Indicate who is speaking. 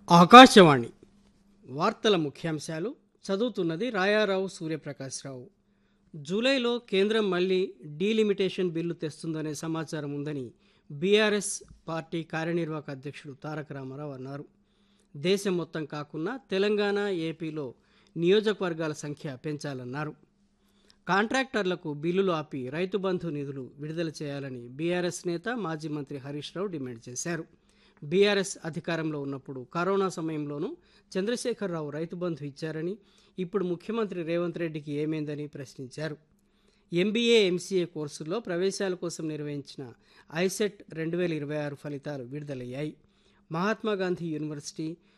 Speaker 1: ఆకాశవాణి వార్తల ముఖ్యాంశాలు చదువుతున్నది రాయారావు సూర్యప్రకాశ్రావు జూలైలో కేంద్రం మళ్లీ డీలిమిటేషన్ బిల్లు తెస్తుందనే సమాచారం ఉందని బీఆర్ఎస్ పార్టీ కార్యనిర్వాహక అధ్యక్షుడు తారక రామారావు అన్నారు దేశం మొత్తం కాకుండా తెలంగాణ ఏపీలో నియోజకవర్గాల సంఖ్య పెంచాలన్నారు కాంట్రాక్టర్లకు బిల్లులు ఆపి రైతు బంధు నిధులు విడుదల చేయాలని బీఆర్ఎస్ నేత మాజీ మంత్రి హరీష్ రావు డిమాండ్ చేశారు బీఆర్ఎస్ అధికారంలో ఉన్నప్పుడు కరోనా సమయంలోనూ చంద్రశేఖరరావు రైతు బంధు ఇచ్చారని ఇప్పుడు ముఖ్యమంత్రి రేవంత్ రెడ్డికి ఏమైందని ప్రశ్నించారు ఎంబీఏ ఎంసీఏ కోర్సుల్లో ప్రవేశాల కోసం నిర్వహించిన ఐసెట్ రెండు వేల ఇరవై ఆరు ఫలితాలు విడుదలయ్యాయి మహాత్మాగాంధీ యూనివర్సిటీ